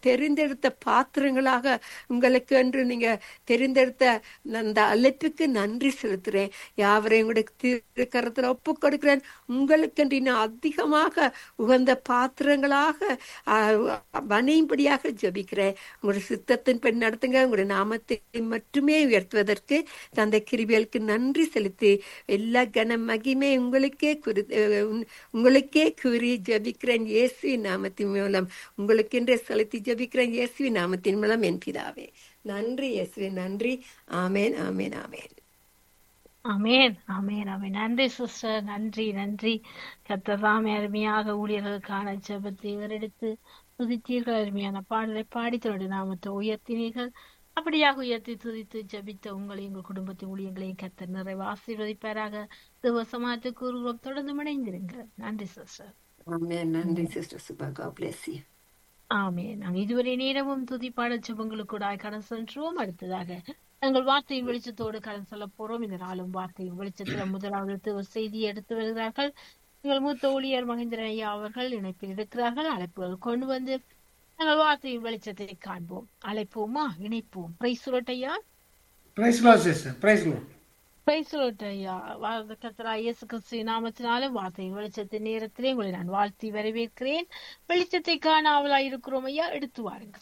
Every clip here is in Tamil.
தெரிந்தெடுத்த பாத்திரங்களாக உங்களுக்கு என்று நீங்க தெரிந்தெடுத்த அந்த அழைப்புக்கு நன்றி செலுத்துறேன் யாவரையும் கூட திருக்கரத்துல ஒப்பு கொடுக்கிறேன் உங்களுக்கென்று இன்னும் அதிகமாக உகந்த பாத்திரங்களாக வனையும்படியாக ஜபிக்கிறேன் உங்களுடைய சித்தத்தின் பெண் நடத்துங்க உங்களுடைய நாமத்தை மட்டுமே உயர்த்துவதற்கு தந்தை கிருபியலுக்கு நன்றி செலுத்தி எல்லா கன மகிமை உங்களுக்கே குறி உங்களுக்கே கூறி ஜபிக்கிறேன் இயேசுவின் நாமத்தின் மூலம் உங்களுக்கென்றே செலுத்தி ஜபிக்கிறேன் இயேசுவின் நாமத்தின் மூலம் என் பிதாவே நன்றி இயேசுவின் நன்றி ஆமேன் ஆமேன் ஆமேன் அமேன் அமேன் அமேன் நன்றி சிஸ்டர் நன்றி நன்றி கத்ததாமே அருமையாக ஊழியர்களுக்கான ஜபத்தை இவரெடுத்து துதித்தீர்கள் அருமையான பாடலை பாடி தன்னுடைய நாமத்தை உயர்த்தினீர்கள் அப்படியாக உயர்த்தி துதித்து ஜபித்த உங்களை எங்கள் குடும்பத்தின் ஊழியங்களையும் கத்த நிறைவு ஆசீர்வதிப்பாராக தேவசமாத்து கூறுகிறோம் தொடர்ந்து இணைந்திருங்க நன்றி சிஸ்டர் ஆமேன் நன்றி sister Subha God bless you ஆமே நாங்கள் இதுவரை நேரமும் துதிப்பாட ஜபங்களுக்கு கூட கடன் சென்றோம் அடுத்ததாக நாங்கள் வார்த்தையின் வெளிச்சத்தோடு கடன் சொல்ல போறோம் இந்த நாளும் வார்த்தையின் வெளிச்சத்துல முதலாவது ஒரு செய்தியை எடுத்து வருகிறார்கள் எங்கள் மூத்த ஊழியர் மகேந்திரன் ஐயா அவர்கள் இணைப்பில் இருக்கிறார்கள் அழைப்புகள் கொண்டு வந்து நாங்கள் வார்த்தையின் வெளிச்சத்தை காண்போம் அழைப்போமா இணைப்போம் பிரைஸ் சுரட்டையா praise lord sister praise lord praise சுரட்டையா கத்தரா இயேசு கிறிஸ்து நாமத்தினாலும் வார்த்தையின் வெளிச்சத்தின் நேரத்திலே உங்களை நான் வாழ்த்தி வரவேற்கிறேன் வெளிச்சத்தை காண ஆவலா இருக்கிறோம் ஐயா எடுத்து வாருங்க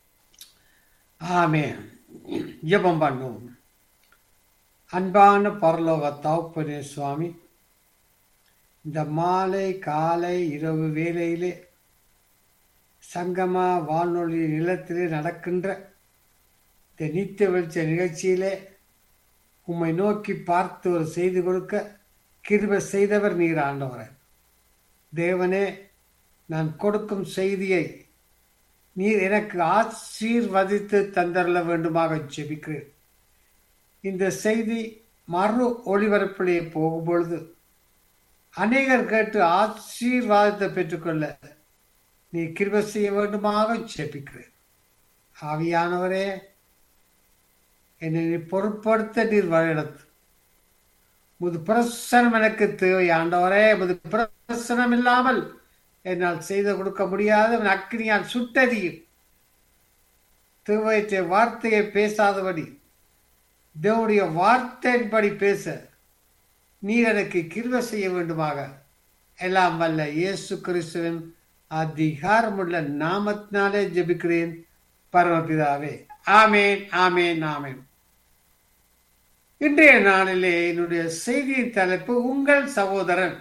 ஆமே ஜெபம் பண்ணுவோம் அன்பான பரலோக தகப்பனே சுவாமி இந்த மாலை காலை இரவு வேளையிலே சங்கமா வானொலி நிலத்திலே நடக்கின்ற இந்த நித்திய வெளிச்ச நிகழ்ச்சியிலே உம்மை நோக்கி பார்த்து ஒரு செய்தி கொடுக்க கிருப செய்தவர் நீர் ஆண்டவரே தேவனே நான் கொடுக்கும் செய்தியை நீர் எனக்கு ஆசீர்வதித்து தந்தரல வேண்டுமாக ஜெபிக்கிறேன் இந்த செய்தி மறு ஒளிபரப்பிலே போகும் பொழுது அநேகர் கேட்டு ஆசீர்வாதத்தை பெற்றுக்கொள்ள நீ கிருப செய்ய வேண்டுமாக ஜெபிக்கிறேன் ஆவியானவரே என்னை நீ பொருட்படுத்த நீர் வழிநடத்து முது பிரசனம் எனக்கு தேவை ஆண்டவரே முது பிரசனம் இல்லாமல் என்னால் செய்து கொடுக்க முடியாத அக்னியால் சுட்டதியும் தேவையற்ற வார்த்தையை பேசாதபடி தேவனுடைய வார்த்தையின்படி பேச நீர் எனக்கு கிருவ செய்ய வேண்டுமாக எல்லாம் வல்ல இயேசு கிறிஸ்துவின் அதிகாரமுள்ள நாமத்தினாலே ஜெபிக்கிறேன் பரமபிதாவே ஆமேன் ஆமேன் ஆமேன் இன்றைய நாளிலே என்னுடைய செய்தியின் தலைப்பு உங்கள் சகோதரன்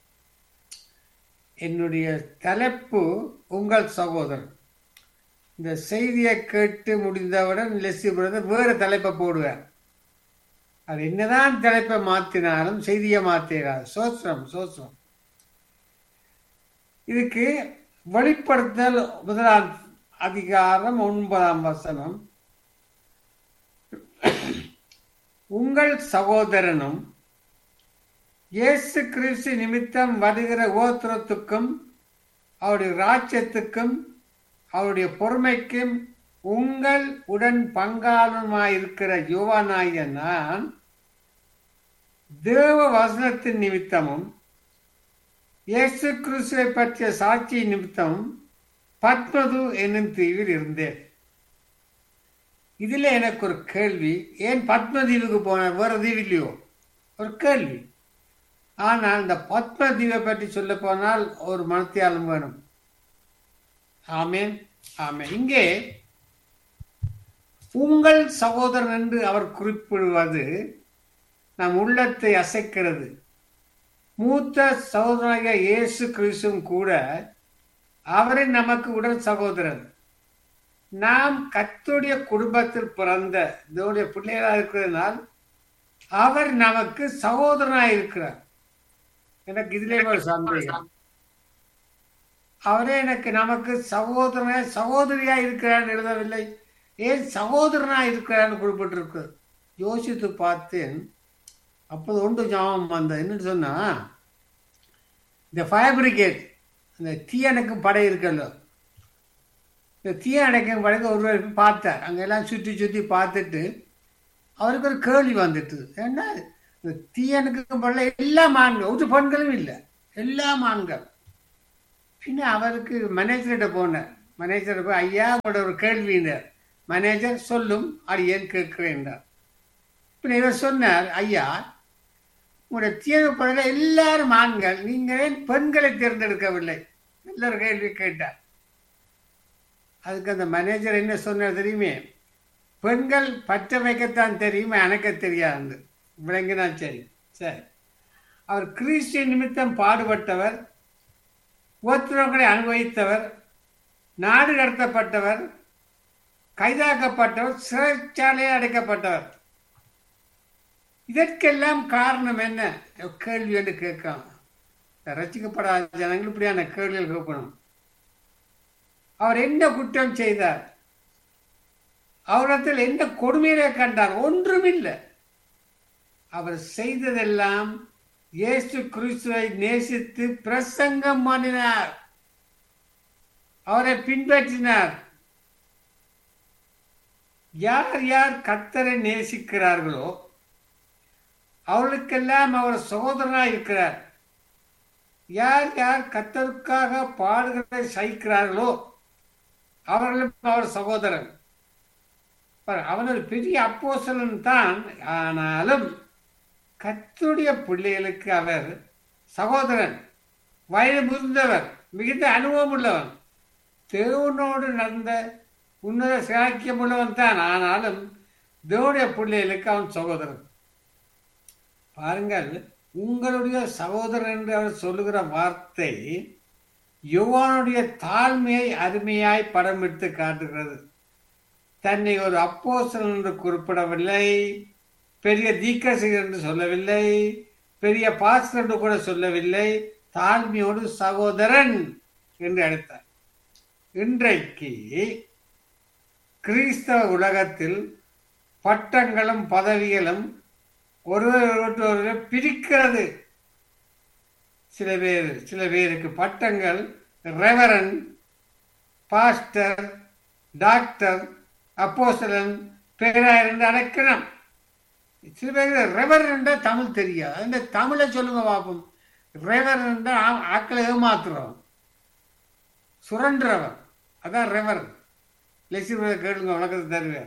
என்னுடைய தலைப்பு உங்கள் சகோதரன் இந்த செய்தியை கேட்டு முடிந்தவுடன் லெஸ்ஸி பிரதர் வேறு தலைப்பை போடுவார் அது என்னதான் தலைப்பை மாற்றினாலும் செய்தியை மாற்றினார் சோஸ்ரம் சோஸ்ரம் இதுக்கு வெளிப்படுத்தல் முதலாம் அதிகாரம் ஒன்பதாம் வசனம் உங்கள் சகோதரனும் இயேசு கிறிஸ்து நிமித்தம் வருகிற ஓத்திரத்துக்கும் அவருடைய ராஜ்யத்துக்கும் அவருடைய பொறுமைக்கும் உங்கள் உடன் பங்காளமாயிருக்கிற யுவானாய நான் தேவ வசனத்தின் நிமித்தமும் இயேசு கிறிஸ்துவை பற்றிய சாட்சி நிமித்தமும் பத்மது என்னும் தீவில் இருந்தேன் இதுல எனக்கு ஒரு கேள்வி ஏன் பத்மதீவுக்கு போனார் வேற தீவிலையோ ஒரு கேள்வி ஆனால் இந்த பத்மதீவை பற்றி சொல்ல போனால் ஒரு மனத்தியாலும் வேணும் ஆமேன் ஆமேன் இங்கே உங்கள் சகோதரன் என்று அவர் குறிப்பிடுவது நம் உள்ளத்தை அசைக்கிறது மூத்த சகோதரனாக இயேசு கிறிஸ்துவும் கூட அவரை நமக்கு உடன் சகோதரன் நாம் கத்துடைய குடும்பத்தில் பிறந்த இதோடைய பிள்ளைகளாக இருக்கிறதுனால் அவர் நமக்கு சகோதரனாக இருக்கிறார் எனக்கு இதுல ஒரு சந்தேகம் அவரே எனக்கு நமக்கு சகோதரன சகோதரியா இருக்கிறான்னு எழுதவில்லை ஏன் சகோதரனா இருக்கிறான்னு குறிப்பிட்டிருக்கு யோசித்து பார்த்தேன் அப்போது ஒன்று ஞாபகம் வந்த என்னன்னு சொன்னா இந்த ஃபயர் பிரிகேட் இந்த தீயணைக்கும் படை இருக்கല്ലോ இந்த தீயணைக்கும் படைக்கு ஒருவர் பார்த்தார் அங்கெல்லாம் சுற்றி சுற்றி பார்த்துட்டு அவருக்கு ஒரு கேள்வி வந்துட்டு என்ன இந்த தீயணைக்கும் படையில எல்லா ஆண்கள் ஒரு பெண்களும் இல்லை எல்லா ஆண்கள் பின்ன அவருக்கு மேனேஜர்கிட்ட போனார் மேனேஜர் போய் ஐயா உங்களோட ஒரு கேள்வினார் மேனேஜர் சொல்லும் அது ஏன் கேட்கிறேன்றார் பின்ன இவர் சொன்னார் ஐயா உங்களுடைய தேர்வுப்படையில எல்லாரும் ஆண்கள் நீங்கள் ஏன் பெண்களை தேர்ந்தெடுக்கவில்லை நல்ல ஒரு கேள்வி கேட்டார் அதுக்கு அந்த மேனேஜர் என்ன சொன்னார் தெரியுமே பெண்கள் பற்ற வைக்கத்தான் தெரியுமே அணைக்க தெரியாது விளங்கினா சரி சரி அவர் கிறிஸ்டிய நிமித்தம் பாடுபட்டவர் உபத்திரவங்களை அனுபவித்தவர் நாடு கடத்தப்பட்டவர் கைதாக்கப்பட்டவர் சிறைச்சாலையில் அடைக்கப்பட்டவர் இதற்கெல்லாம் காரணம் என்ன கேள்வி என்று கேட்கலாம் ரசிக்கப்படாத ஜனங்கள் இப்படியான கேள்விகள் கேட்கணும் அவர் என்ன குற்றம் செய்தார் அவரிடத்தில் என்ன கொடுமையிலே கண்டார் ஒன்றுமில்லை அவர் செய்ததெல்லாம் இயேசு கிறிஸ்துவை நேசித்து பிரசங்கம் பண்ணினார் அவரை பின்பற்றினார் யார் யார் கத்தரை நேசிக்கிறார்களோ அவர்களுக்கெல்லாம் அவர் சகோதரனாக இருக்கிறார் யார் யார் கத்தருக்காக பாடுகளை சகிக்கிறார்களோ அவர்களும் அவர் சகோதரன் அவன் ஒரு பெரிய அப்போசலன் தான் ஆனாலும் கத்தருடைய பிள்ளைகளுக்கு அவர் சகோதரன் வயது முதிர்ந்தவர் மிகுந்த அனுபவம் உள்ளவன் தேவனோடு நடந்த உன்னத சாக்கியம் உள்ளவன் தான் ஆனாலும் தேவனுடைய பிள்ளைகளுக்கு அவன் சகோதரன் பாருங்கள் உங்களுடைய சகோதரன் என்று அவர் சொல்லுகிற வார்த்தை யுவானுடைய தாழ்மையை அருமையாய் படம் எடுத்து காட்டுகிறது தன்னை ஒரு அப்போசன் என்று குறிப்பிடவில்லை பெரிய தீக்கசிகர் என்று சொல்லவில்லை பெரிய பாஸ்டர் என்று கூட சொல்லவில்லை தாழ்மையோடு சகோதரன் என்று அழைத்தார் இன்றைக்கு கிறிஸ்தவ உலகத்தில் பட்டங்களும் பதவிகளும் ஒருவர் ஒருவர் பிரிக்கிறது சில பேர் சில பேருக்கு பட்டங்கள் ரெவரன் பாஸ்டர் டாக்டர் அப்போசலன் பேராயர் என்று அழைக்கணும் சில பேர் ரெவரன் தமிழ் தெரியாது அந்த தமிழை சொல்லுங்க பார்ப்போம் ரெவரன் ஆக்களை ஏமாத்துறவன் சுரண்டுறவன் அதான் ரெவரன் லெசி கேளுங்க வணக்கத்தை தருவார்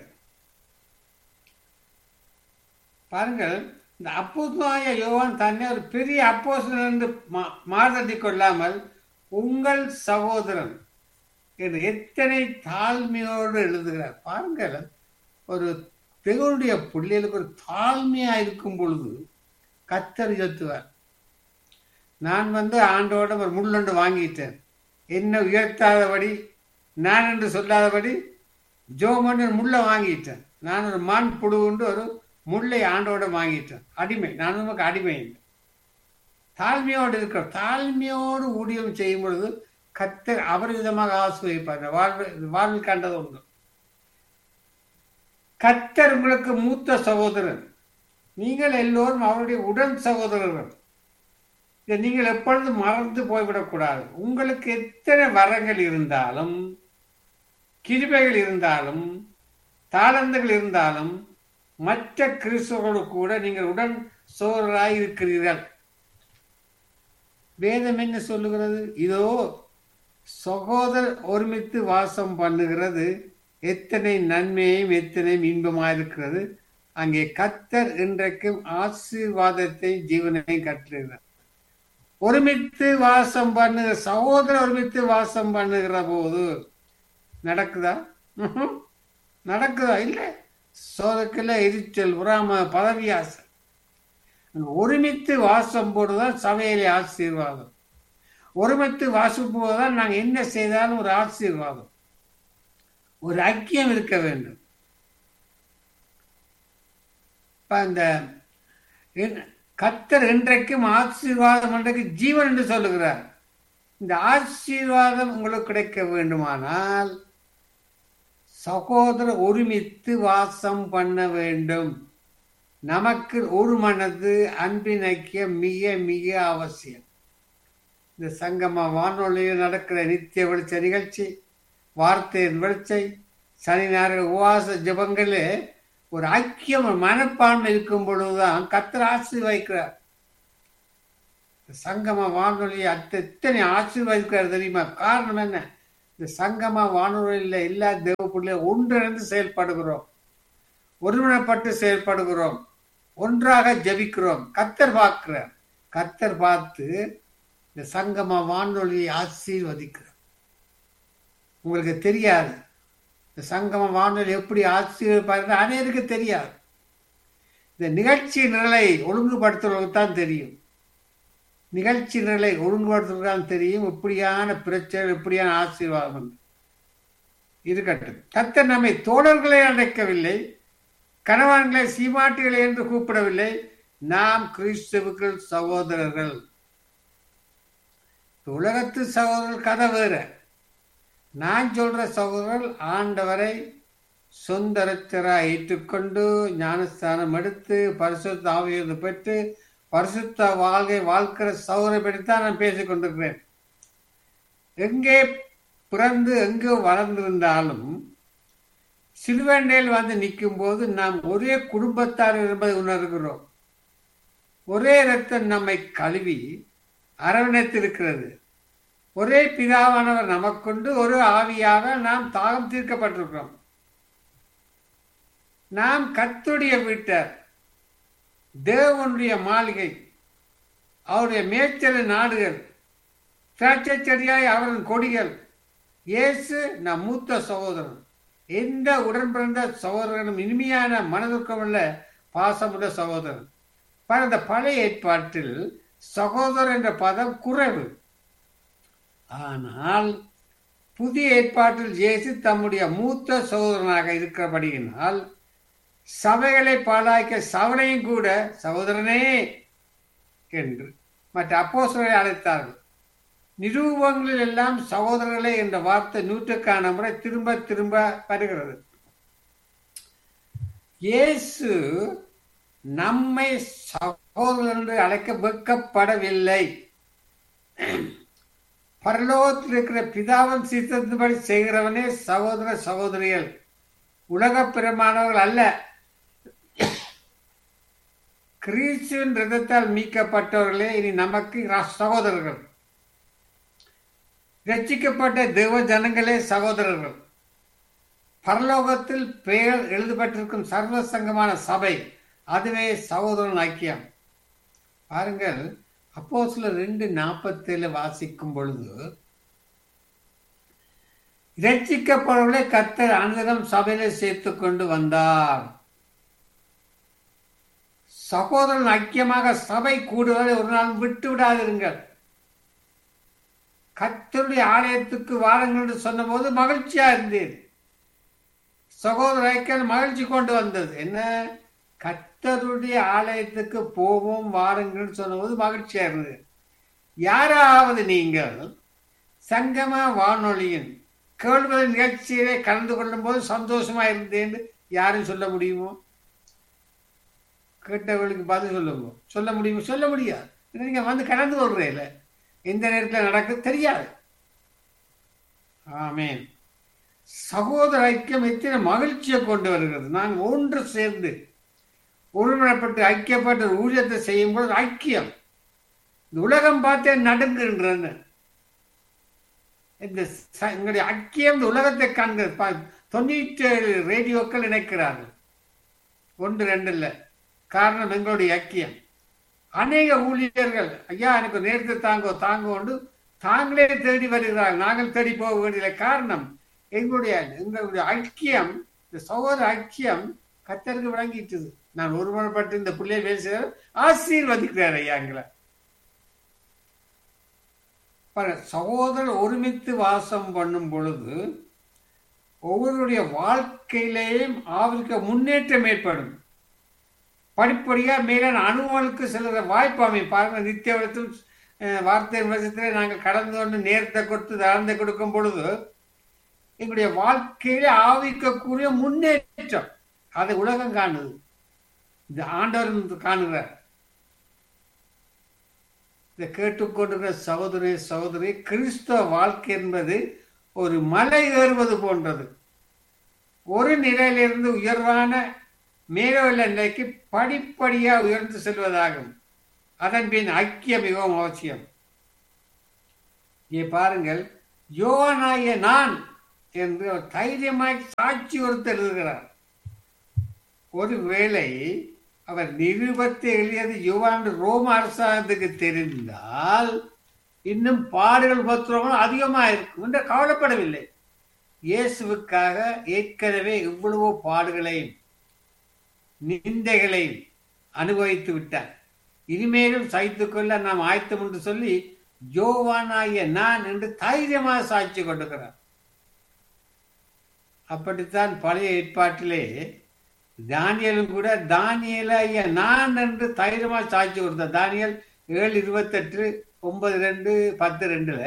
பாருங்கள் இந்த அப்போஸ்தலனாகிய யோவான் தன்னை ஒரு பெரிய அப்போஸ்தலன் என்று மாறுதட்டி கொள்ளாமல் உங்கள் சகோதரன் என்று எத்தனை தாழ்மையோடு எழுதுகிறார் பாருங்கள் ஒரு தேவனுடைய பிள்ளைகளுக்கு ஒரு தாழ்மையா இருக்கும் பொழுது கத்தர் உயர்த்துவார் நான் வந்து ஆண்டோட ஒரு முள்ளொண்டு வாங்கிட்டேன் என்ன உயர்த்தாதபடி நான் என்று சொல்லாதபடி ஜோமன்னு முள்ளை வாங்கிட்டேன் நான் ஒரு மான் புடுவுண்டு ஒரு முல்லை ஆண்டோட வாங்கிட்டேன் அடிமை நான் நமக்கு அடிமை இல்லை தாழ்மையோடு இருக்கிற தாழ்மையோடு ஊழியம் செய்யும் பொழுது கத்தர் அவர் விதமாக ஆசிரியப்பார் வாழ்வு வாழ்வில் கண்டது உண்டு கத்தர் உங்களுக்கு மூத்த சகோதரன் நீங்கள் எல்லோரும் அவருடைய உடன் சகோதரர்கள் இதை நீங்கள் எப்பொழுதும் மறந்து போய்விடக்கூடாது உங்களுக்கு எத்தனை வரங்கள் இருந்தாலும் கிருபைகள் இருந்தாலும் தாளந்துகள் இருந்தாலும் மற்ற கிறிஸ்தவர்களோடு கூட நீங்கள் உடன் சோழராய் இருக்கிறீர்கள் வேதம் என்ன சொல்லுகிறது இதோ சகோதரர் ஒருமித்து வாசம் பண்ணுகிறது எத்தனை நன்மையும் எத்தனையும் இன்பமாயிருக்கிறது அங்கே கத்தர் இன்றைக்கும் ஆசீர்வாதத்தை ஜீவனையும் கற்றுகிறார் ஒருமித்து வாசம் பண்ணுகிற சகோதரர் ஒருமித்து வாசம் பண்ணுகிற போது நடக்குதா நடக்குதா இல்லை சோதக்கில் எரிச்சல் உராம பதவி ஆசை ஒருமித்து வாசம் போடுதான் சபையிலே ஆசீர்வாதம் ஒருமித்து வாசம் போதுதான் நாங்கள் என்ன செய்தாலும் ஒரு ஆசீர்வாதம் ஒரு ஐக்கியம் இருக்க வேண்டும் அந்த கத்தர் இன்றைக்கும் ஆசீர்வாதம் இன்றைக்கு ஜீவன் என்று சொல்லுகிறார் இந்த ஆசீர்வாதம் உங்களுக்கு கிடைக்க வேண்டுமானால் சகோதரர் ஒருமித்து வாசம் பண்ண வேண்டும் நமக்கு ஒரு மனது அன்பின் ஐக்கியம் மிக மிக அவசியம் இந்த சங்கம வானொலியில் நடக்கிற நித்திய வெளிச்ச நிகழ்ச்சி வார்த்தையின் வெளிச்சை சனி ஞாயிறு உவாச ஜபங்களே ஒரு ஐக்கியம் மனப்பான்மை இருக்கும் பொழுதுதான் கத்தர் ஆசீர்வதிக்கிறார் சங்கம வானொலியை அத்தனை ஆசீர்வதிக்கிறார் தெரியுமா காரணம் என்ன இந்த சங்கமா வானொலியில் எல்லா தேவ பிள்ளைகளும் ஒன்றிணைந்து செயல்படுகிறோம் ஒருங்கிணைப்பட்டு செயல்படுகிறோம் ஒன்றாக ஜெபிக்கிறோம் கத்தர் பார்க்கிறார் கத்தர் பார்த்து இந்த சங்கமா வானொலியை ஆசீர்வதிக்கிறார் உங்களுக்கு தெரியாது இந்த சங்கம வானொலி எப்படி ஆசீர்வதிப்பாருன்னு அனைவருக்கு தெரியாது இந்த நிகழ்ச்சி நிரலை ஒழுங்குபடுத்துறவங்களுக்கு தான் தெரியும் நிகழ்ச்சி நிரலை ஒழுங்குபடுத்துறதுக்கு தான் தெரியும் இப்படியான பிரச்சனை இப்படியான ஆசீர்வாதம் இருக்கட்டும் கத்தர் நம்மை தோழர்களை அழைக்கவில்லை கணவான்களை சீமாட்டிகளை என்று கூப்பிடவில்லை நாம் கிறிஸ்துவுக்கள் சகோதரர்கள் உலகத்து சகோதரர்கள் கதை வேற நான் சொல்ற சகோதரர்கள் ஆண்டவரை சொந்த ரச்சராக ஏற்றுக்கொண்டு ஞானஸ்தானம் எடுத்து பரிசுத்த ஆவியது பெற்று பரிசுத்த வாழ்க்கை வாழ்க்கிற சகோதரை பற்றி தான் நான் பேசிக் கொண்டிருக்கிறேன் எங்கே பிறந்து எங்கே வளர்ந்திருந்தாலும் சிறுவண்டையில் வந்து நிற்கும் போது நாம் ஒரே குடும்பத்தார் என்பதை உணர்கிறோம் ஒரே ரத்தம் நம்மை கழுவி அரவணைத்திருக்கிறது ஒரே பிதாவானவர் நமக்கொண்டு ஒரு ஆவியாக நாம் தாகம் தீர்க்கப்பட்டிருக்கிறோம் நாம் கத்துடைய வீட்டர் தேவனுடைய மாளிகை அவருடைய மேய்ச்சல் நாடுகள் திராட்சை செடியாய் அவரின் கொடிகள் இயேசு நம் மூத்த சகோதரன் எந்த உடன் பிறந்த சகோதரனும் இனிமையான மனதுக்கமுள்ள பாசமுள்ள சகோதரன் அந்த பழைய ஏற்பாட்டில் சகோதரர் என்ற பதம் குறைவு ஆனால் புதிய ஏற்பாட்டில் இயேசு தம்முடைய மூத்த சகோதரனாக இருக்கிறபடியினால் சபைகளை பாழாக்க சவனையும் கூட சகோதரனே என்று மற்ற அப்போசரை அழைத்தார்கள் நிரூபங்களில் எல்லாம் சகோதரர்களே என்ற வார்த்தை நூற்றுக்கான முறை திரும்ப திரும்ப வருகிறது இயேசு நம்மை சகோதரர் என்று அழைக்க வெட்கப்படவில்லை பரலோகத்தில் இருக்கிற பிதாவன் சித்தத்தின்படி செய்கிறவனே சகோதர சகோதரிகள் உலக பிரமாணவர்கள் அல்ல கிறிஸ்துவின் ரதத்தால் மீட்கப்பட்டவர்களே இனி நமக்கு சகோதரர்கள் ரட்சிக்கப்பட்ட தேவ ஜனங்களே சகோதரர்கள் பரலோகத்தில் பெயர் எழுதப்பட்டிருக்கும் சர்வ சங்கமான சபை அதுவே சகோதரன் ஐக்கியம் பாருங்கள் அப்போ சில ரெண்டு நாற்பத்தேழு வாசிக்கும் பொழுது இரட்சிக்கப்படவர்களே கத்தர் அனுதினம் சபையில சேர்த்து கொண்டு வந்தார் சகோதரன் ஐக்கியமாக சபை கூடுவதை ஒரு நாள் விட்டு விடாதிருங்கள் கத்தருடைய ஆலயத்துக்கு வாருங்கள் என்று சொன்னபோது மகிழ்ச்சியா இருந்தேன் சகோதர ஐக்கியம் மகிழ்ச்சி கொண்டு வந்தது என்ன கத்தருடைய ஆலயத்துக்கு போவோம் வாருங்கள் சொன்னபோது மகிழ்ச்சியா இருந்தது யாராவது நீங்கள் சங்கம வானொலியின் கேள்வி நிகழ்ச்சியிலே கலந்து கொள்ளும் போது சந்தோஷமா இருந்தேன் யாரும் சொல்ல முடியுமோ கேட்டவர்களுக்கு பதில் சொல்லுங்க சொல்ல முடியுமோ சொல்ல முடியாது நீங்க வந்து கலந்து கொள்றீல எந்த நேரத்தில் நடக்க தெரியாது ஆமேன் சகோதர ஐக்கியம் எத்தனை மகிழ்ச்சியை கொண்டு வருகிறது நாங்கள் ஒன்று சேர்ந்து ஒருமுறைப்பட்டு ஐக்கியப்பட்ட ஊழியத்தை செய்யும் போது ஐக்கியம் இந்த உலகம் பார்த்தே நடுங்குகின்றன இந்த எங்களுடைய ஐக்கியம் இந்த உலகத்தை காண்கிற தொண்ணூற்றி ஏழு ரேடியோக்கள் இணைக்கிறார்கள் ஒன்று ரெண்டு இல்லை காரணம் எங்களுடைய ஐக்கியம் அநேக ஊழியர்கள் ஐயா எனக்கு நேரத்தை தாங்கோ தாங்க கொண்டு தாங்களே தேடி வருகிறார்கள் நாங்கள் தேடி போக வேண்டிய காரணம் எங்களுடைய எங்களுடைய ஐக்கியம் இந்த சகோதர ஐக்கியம் கத்தருக்கு விளங்கிட்டது நான் ஒருமுறைப்பட்டு இந்த பிள்ளையை வேலை செய்ய ஆசீர்வதிக்கிறார் ஐயா எங்களை சகோதரர் ஒருமித்து வாசம் பண்ணும் பொழுது ஒவ்வொருடைய வாழ்க்கையிலேயும் அவருக்கு முன்னேற்றம் ஏற்படும் படிப்படியா மேலான அனுபவங்களுக்கு செல்கிற வாய்ப்பு அமையும் பாருங்க நித்தியவரத்தும் வார்த்தை விமர்சனத்திலே நாங்கள் கடந்து கொண்டு நேரத்தை கொடுத்து தாழ்ந்து கொடுக்கும் பொழுது எங்களுடைய வாழ்க்கையில ஆவிக்கக்கூடிய முன்னேற்றம் அதை உலகம் காணுது இந்த ஆண்டவர் காணுகிறார் இதை கேட்டுக்கொண்டிருக்கிற சகோதரி சகோதரி கிறிஸ்தவ வாழ்க்கை என்பது ஒரு மலை ஏறுவது போன்றது ஒரு நிலையிலிருந்து உயர்வான மேலுள்ள நிலைக்கு படிப்படியாக உயர்ந்து செல்வதாகும் அதன் பின் ஐக்கியம் மிகவும் அவசியம் இங்கே பாருங்கள் யோவானாகிய நான் என்று அவர் தைரியமாய் சாட்சி ஒருத்தர் எழுதுகிறார் ஒருவேளை அவர் நிருபத்தை எழுதியது யுவான் ரோம அரசாங்கத்துக்கு தெரிந்தால் இன்னும் பாடுகள் பத்திரங்களும் அதிகமாக இருக்கும் என்று கவலைப்படவில்லை இயேசுவுக்காக ஏற்கனவே இவ்வளவோ பாடுகளையும் நிந்தைகளையும் அனுபவித்து விட்டார் இனிமேலும் சகித்துக் கொள்ள நாம் ஆயத்தம் என்று சொல்லி யோவானாகிய நான் என்று தைரியமாக சாட்சி கொண்டிருக்கிறார் அப்படித்தான் பழைய ஏற்பாட்டிலே தானியலும் கூட தானியலாகிய நான் என்று தைரியமாக சாட்சி கொடுத்தார் தானியல் ஏழு இருபத்தெட்டு ஒன்பது ரெண்டு பத்து ரெண்டுல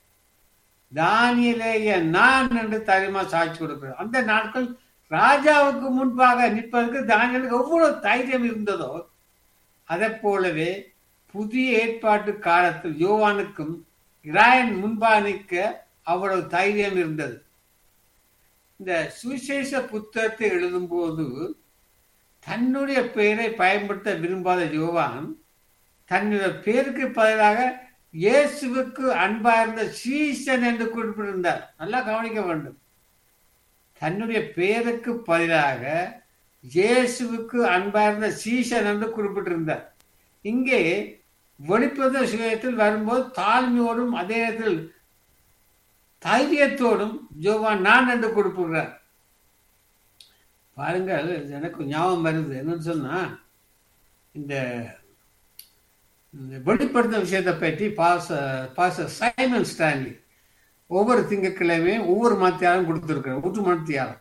தானியலேய நான் என்று தைரியமா சாட்சி கொடுக்கிறார் அந்த நாட்கள் ராஜாவுக்கு முன்பாக நிற்பதற்கு தானியலுக்கு எவ்வளவு தைரியம் இருந்ததோ அதை போலவே புதிய ஏற்பாட்டு காலத்தில் யோவானுக்கும் இராயன் முன்பாக நிற்க அவ்வளவு தைரியம் இருந்தது இந்த சுவிசேஷ புத்தகத்தை எழுதும்போது தன்னுடைய பெயரை பயன்படுத்த விரும்பாத யோவான் தன்னுடைய பேருக்கு பதிலாக இயேசுவுக்கு அன்பார்ந்த சீசன் என்று குறிப்பிட்டிருந்தார் நல்லா கவனிக்க வேண்டும் தன்னுடைய பெயருக்கு பதிலாக இயேசுவுக்கு அன்பார்ந்த சீசன் என்று குறிப்பிட்டிருந்தார் இங்கே வெளிப்பத சுயத்தில் வரும்போது தாழ்மையோடும் அதே நேரத்தில் தைரியத்தோடும் ஜோவான் நான் என்று குறிப்பிடுறார் பாருங்கள் எனக்கு ஞாபகம் வருது என்னன்னு சொன்னா இந்த வெளிப்படுத்த விஷயத்தை பற்றி பாச பாச சைமன் ஸ்டான்லி ஒவ்வொரு திங்கட்கிழமையும் ஒவ்வொரு மத்தியாரம் கொடுத்துருக்கிறார் ஒற்று மத்தியாரம்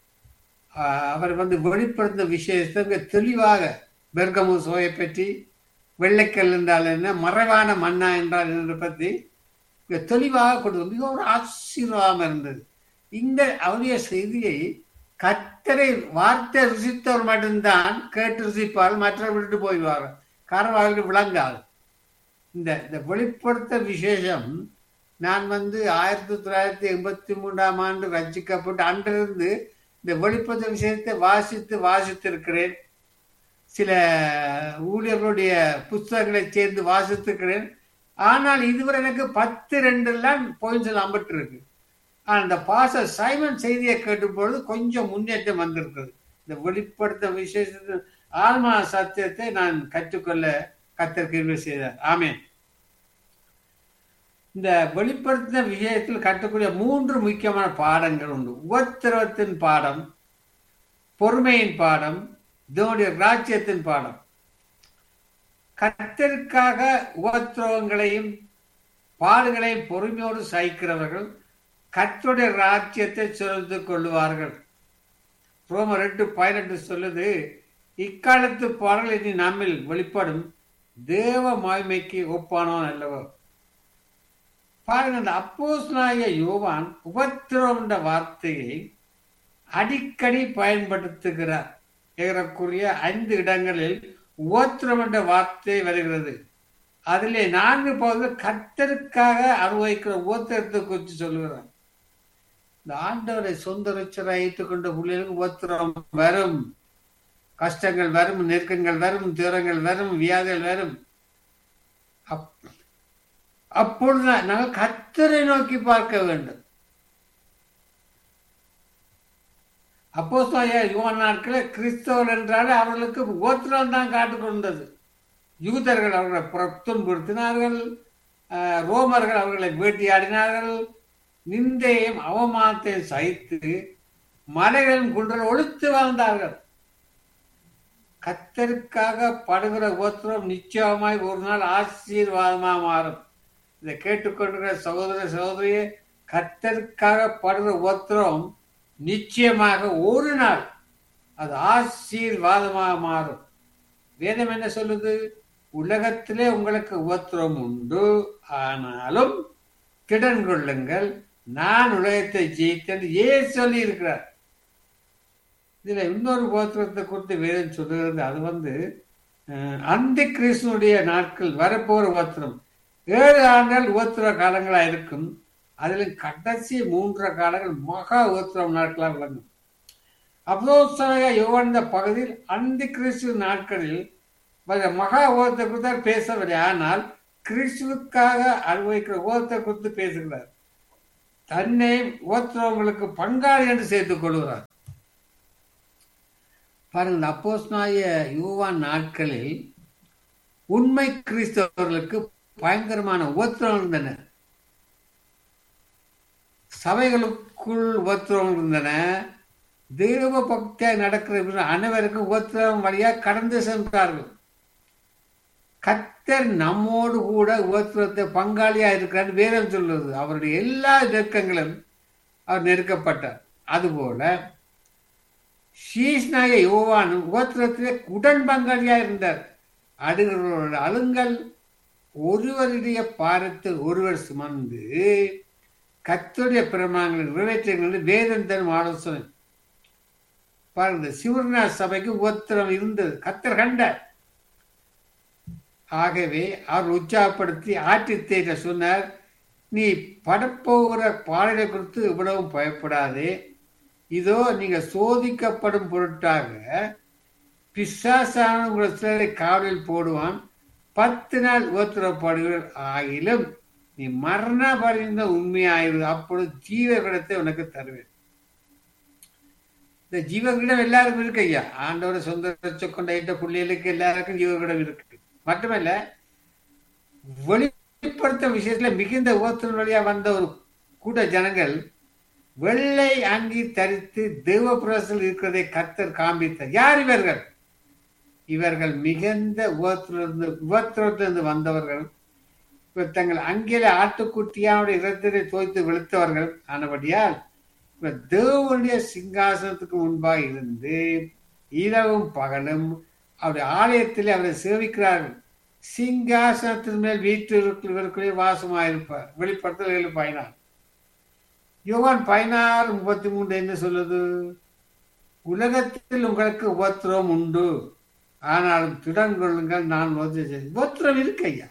அவர் வந்து வெளிப்படுத்த விஷயத்தை மிக தெளிவாக பெர்கமு சோயை பற்றி வெள்ளைக்கல் என்றால் என்ன மறைவான மன்னா என்றால் என்ன பற்றி மிக தெளிவாக கொடுத்து மிக ஒரு ஆசீர்வாதம் இருந்தது இந்த அவருடைய செய்தியை கத்தரை வார்த்தை ருசித்தவர் மட்டும்தான் கேட்டு ருசிப்பார் மற்றவர் விட்டு போய்வார் காரணம் அவர்களுக்கு விளங்காது இந்த இந்த வெளிப்படுத்த விசேஷம் நான் வந்து ஆயிரத்தி தொள்ளாயிரத்தி எண்பத்தி மூன்றாம் ஆண்டு ரச்சிக்கப்பட்டு அன்றிருந்து இந்த வெளிப்படுத்த விஷயத்தை வாசித்து வாசித்திருக்கிறேன் சில ஊழியர்களுடைய புஸ்தகங்களை சேர்ந்து வாசித்திருக்கிறேன் ஆனால் இதுவரை எனக்கு பத்து ரெண்டுலாம் பாயிண்ட்ஸ் அம்பட்டு இருக்கு ஆனால் இந்த பாச சைமன் செய்தியை கேட்டும் பொழுது கொஞ்சம் முன்னேற்றம் வந்திருக்கிறது இந்த வெளிப்படுத்த விசேஷத்தில் ஆன்மா சத்தியத்தை நான் கற்றுக்கொள்ள கத்திருக்க செய்தார் ஆமேன் இந்த வெளிப்படுத்தின விஷயத்தில் கட்டக்கூடிய மூன்று முக்கியமான பாடங்கள் உண்டு உபத்திரவத்தின் பாடம் பொறுமையின் பாடம் இதனுடைய ராஜ்யத்தின் பாடம் கத்தருக்காக உபத்திரவங்களையும் பாடுகளையும் பொறுமையோடு சகிக்கிறவர்கள் கத்தருடைய ராஜ்யத்தை சுரந்து கொள்ளுவார்கள் ரோம ரெண்டு பதினெட்டு சொல்லுது இக்காலத்து பாடல் இனி நம்மில் வெளிப்படும் தேவ மாய்மைக்கு ஒப்பானவன் அல்லவோ பாருங்க அந்த அப்போஸ்னாய யோவான் உபத்திரம் என்ற வார்த்தையை அடிக்கடி பயன்படுத்துகிறார் ஏறக்குரிய ஐந்து இடங்களில் உபத்திரம் என்ற வார்த்தை வருகிறது அதிலே நான்கு பகுதியில் கத்தருக்காக அனுபவிக்கிற உபத்திரத்தை குறித்து சொல்லுகிறார் இந்த ஆண்டவரை சொந்த ரிச்சராக ஏற்றுக்கொண்ட பிள்ளைகளுக்கு உபத்திரம் வரும் கஷ்டங்கள் வரும் நெருக்கங்கள் வரும் துயரங்கள் வரும் வியாதிகள் வரும் அப்பொழுது நாங்கள் கத்தரை நோக்கி பார்க்க வேண்டும் அப்போ யுவன் நாட்களில் கிறிஸ்தவர் என்றாலே அவர்களுக்கு கோத்திரம் தான் காட்டுக்கொண்டது யூதர்கள் அவர்களை துன்புறுத்தினார்கள் ரோமர்கள் அவர்களை வேட்டியாடினார்கள் நிந்தையும் அவமானத்தையும் சகித்து மலைகளின் குன்றல் ஒழித்து வாழ்ந்தார்கள் கத்தருக்காக படுகிற கோத்திரம் நிச்சயமாய் ஒரு நாள் ஆசீர்வாதமா மாறும் இதை கேட்டுக்கொண்டிருக்கிற சகோதர சகோதரியே கத்தருக்காக படுகிற உபத்திரம் நிச்சயமாக ஒரு நாள் அது ஆசீர்வாதமாக மாறும் வேதம் என்ன சொல்லுது உலகத்திலே உங்களுக்கு உபத்திரம் உண்டு ஆனாலும் திடன் கொள்ளுங்கள் நான் உலகத்தை ஜெயித்தேன் ஏ சொல்லி இருக்கிறார் இதுல இன்னொரு உபத்திரத்தை குறித்து வேதம் சொல்லுகிறது அது வந்து அந்த கிறிஸ்துனுடைய நாட்கள் வரப்போற உபத்திரம் ஏழு ஆண்டுகள் உபத்திர காலங்களா இருக்கும் அதுல கடைசி மூன்று காலங்கள் மகா உபத்திரம் நாட்களாக விளங்கும் அப்போஸ்தலக யோவான் பகுதியில் அந்த கிறிஸ்து நாட்களில் மகா உபத்தை குறித்து பேசவில்லை ஆனால் கிறிஸ்துவுக்காக அனுபவிக்கிற உபத்தை குறித்து பேசுகிறார் தன்னை ஓத்துறவங்களுக்கு பங்காளி என்று சேர்த்துக் கொள்கிறார் பாருங்கள் அப்போஸ் நாய யுவான் நாட்களில் உண்மை கிறிஸ்தவர்களுக்கு பயங்கரமான உபத்திரம் இருந்தன சபைகளுக்குள் உபத்திரம் இருந்தன தெய்வ பக்தியாக நடக்கிற அனைவருக்கும் உபத்திரம் வழியா கடந்து சென்றார்கள் கத்தர் நம்மோடு கூட உபத்திரத்தை பங்காளியா இருக்கிறார் வேதம் சொல்லுவது அவருடைய எல்லா நெருக்கங்களும் அவர் நெருக்கப்பட்டார் அதுபோல ஷீஷ்நாய யோவான் உபத்திரத்திலே உடன் பங்காளியா இருந்தார் அடுகளோட அழுங்கள் ஒருவருடைய பாரத்தில் ஒருவர் சுமந்து கத்துடைய பிரமாணங்களை நிறைவேற்றுகிறது வேதம் தரும் ஆலோசனை பாருங்க சிவர்ணா சபைக்கு உபத்திரம் இருந்தது கத்தர் கண்டார் ஆகவே அவர் உற்சாகப்படுத்தி ஆற்றி தேட சொன்னார் நீ படப்போகிற பாடலை குறித்து இவ்வளவு பயப்படாதே இதோ நீங்க சோதிக்கப்படும் பொருட்டாக பிசாசான உங்களை சிலரை காவலில் போடுவான் பத்து நாள் உபத்திரப்படுகள் ஆகிலும் நீ மரண பரிந்த உண்மையாயிரு அப்பொழுது ஜீவகிடத்தை உனக்கு தருவேன் இந்த ஜீவகிடம் எல்லாருக்கும் இருக்கு ஐயா ஆண்டவரை சொந்த கொண்ட பிள்ளைகளுக்கு எல்லாருக்கும் ஜீவகிடம் இருக்கு மட்டுமல்ல வெளிப்படுத்த விஷயத்துல மிகுந்த உபத்திரம் வழியா வந்த ஒரு கூட்ட ஜனங்கள் வெள்ளை அங்கி தரித்து தெய்வ பிரசல் இருக்கிறதை கத்தர் காண்பித்தார் யார் இவர்கள் இவர்கள் மிகுந்த உபத்திலிருந்து உபத்திரத்திலிருந்து வந்தவர்கள் இவர் தங்கள் அங்கில ஆட்டுக்குட்டியாவுடைய இரத்தினை தோய்த்து வெளுத்தவர்கள் ஆனபடியால் இவர் தேவனுடைய சிங்காசனத்துக்கு முன்பாக இருந்து இரவும் பகலும் அவருடைய ஆலயத்திலே அவரை சேவிக்கிறார்கள் சிங்காசனத்தின் மேல் வீட்டிற்குள்ளே வாசமாயிருப்பார் வெளிப்படுத்தல் ஏழு பயனார் யோகான் பதினாறு முப்பத்தி மூன்று என்ன சொல்லுது உலகத்தில் உங்களுக்கு உபத்திரம் உண்டு ஆனாலும் திடங்கொள்ளுங்கள் நான் உபத்திரம் இருக்கு ஐயா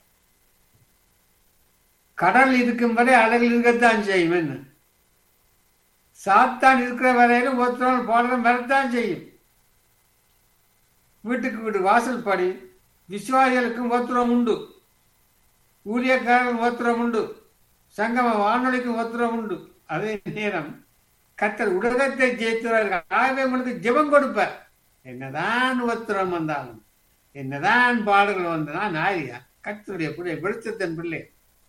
கடல் இருக்கும் வரை அழகில் இருக்கத்தான் செய்யும் என்ன சாத்தான் இருக்கிற வரையிலும் உபத்திரம் பாடலும் வரத்தான் செய்யும் வீட்டுக்கு வீடு வாசல் படி விசுவாசிகளுக்கும் உபத்திரம் உண்டு ஊழியக்காரர்கள் உபத்திரம் உண்டு சங்கம வானொலிக்கு உபத்திரம் உண்டு அதே நேரம் கத்தர் உலகத்தை ஜெயித்துறார்கள் ஆகவே உங்களுக்கு ஜெபம் கொடுப்பார் என்னதான் உபத்திரம் வந்தாலும் என்னதான் பாடுகள் வந்தாலும் நாரியா கத்தருடைய பிள்ளை வெளிச்சத்தின் பிள்ளை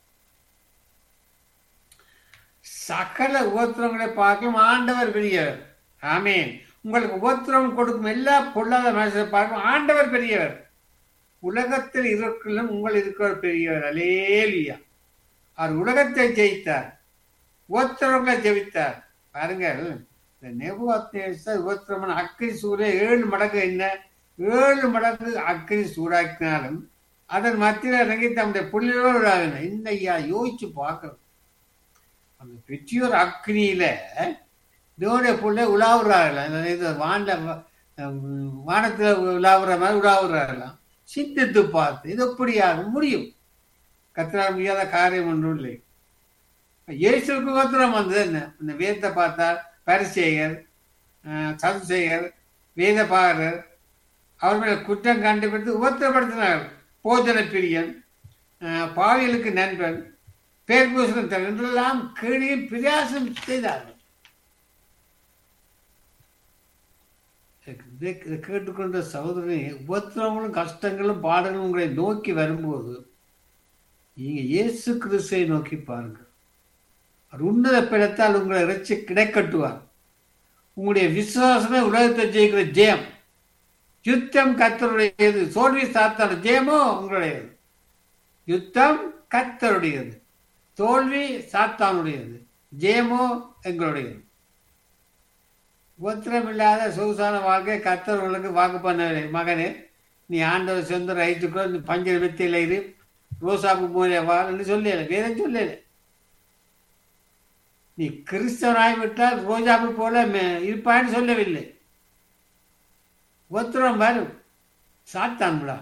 சகல உபத்திரங்களை பார்க்கும் ஆண்டவர் பெரியவர் ஆமேன் உங்களுக்கு உபத்திரம் கொடுக்கும் எல்லா பொல்லாத மனுஷரை பார்க்கும் ஆண்டவர் பெரியவர் உலகத்தில் இருக்கிலும் உங்கள் இருக்கிறவர் பெரியவர் அலேலியா அவர் உலகத்தை ஜெயித்தார் உபத்திரங்களை ஜெயித்தார் பாருங்கள் இந்த நெபுவாத்னேச உபத்திரமன் அக்கறை சூட ஏழு மடங்கு என்ன ஏழு மடங்கு அக்கறை சூடாக்கினாலும் அதன் மத்தியில் இறங்கி தம்முடைய புள்ளியோடு இந்த ஐயா யோசிச்சு பார்க்கணும் அந்த பெற்றியோர் அக்னியில தேவனுடைய புள்ள உலாவுறாங்களாம் இது வாண்ட வானத்துல உலாவுற மாதிரி உலாவுறாங்களாம் சிந்தித்து பார்த்து இது எப்படியாக முடியும் கத்திரா முடியாத காரியம் ஒன்றும் இல்லை இயேசுக்கு கோத்திரம் வந்தது என்ன இந்த வேதத்தை பார்த்தார் பரிசேகர் சதுசேகர் வேதபாகரர் அவர் மேல குற்றம் கண்டுபிடித்து உபத்திரப்படுத்தினார் போஜன பிரியன் பாவியலுக்கு நண்பன் பேர் பூசணம் என்றெல்லாம் கீழியும் பிரயாசம் செய்தார்கள் கேட்டுக்கொண்ட சகோதரனே உபத்திரங்களும் கஷ்டங்களும் பாடங்களும் உங்களை நோக்கி வரும்போது நீங்க இயேசு கிறிஸ்துவை நோக்கி பாருங்க அவர் உன்னத பிடத்தால் உங்களை இறைச்சி கிடைக்கட்டுவார் உங்களுடைய விசுவாசமே உலகத்தை ஜெயிக்கிற ஜெயம் யுத்தம் கத்தருடையது சோல்வி சாத்தான ஜெயமோ உங்களுடையது யுத்தம் கத்தருடையது தோல்வி சாத்தானுடையது ஜெயமோ எங்களுடையது உத்திரம் இல்லாத சொகுசான வாழ்க்கை கத்தவர்களுக்கு வாக்கு பண்ணவில்லை மகனே நீ ஆண்டவர் சொந்த ரைத்துக்கோ இந்த பஞ்சர் வித்தியில் இரு ரோசாப்பு மூலைய வாழ்ன்னு சொல்லல வேதம் சொல்லல நீ கிறிஸ்தவனாய் விட்டால் ரோஜாப்பு போல இருப்பான்னு சொல்லவில்லை உத்திரம் வரும் சாத்தான் விடா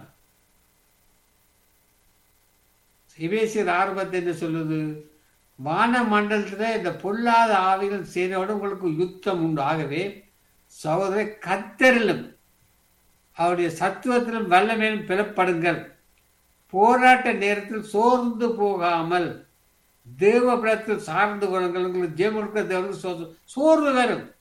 சிவேசியர் ஆர்வத்தை என்ன சொல்லுது வான மண்டலத்தில் இந்த பொல்லாத ஆவிகள் செய்தோடு உங்களுக்கு யுத்தம் உண்டு ஆகவே சகோதர கத்தரிலும் அவருடைய சத்துவத்திலும் வல்லமையிலும் பெறப்படுங்கள் போராட்ட நேரத்தில் சோர்ந்து போகாமல் தேவ பலத்தில் சார்ந்து கொள்ளுங்கள் உங்களுக்கு ஜெயம் கொடுக்க தேவனுக்கு சோ- சோர்வு வரும்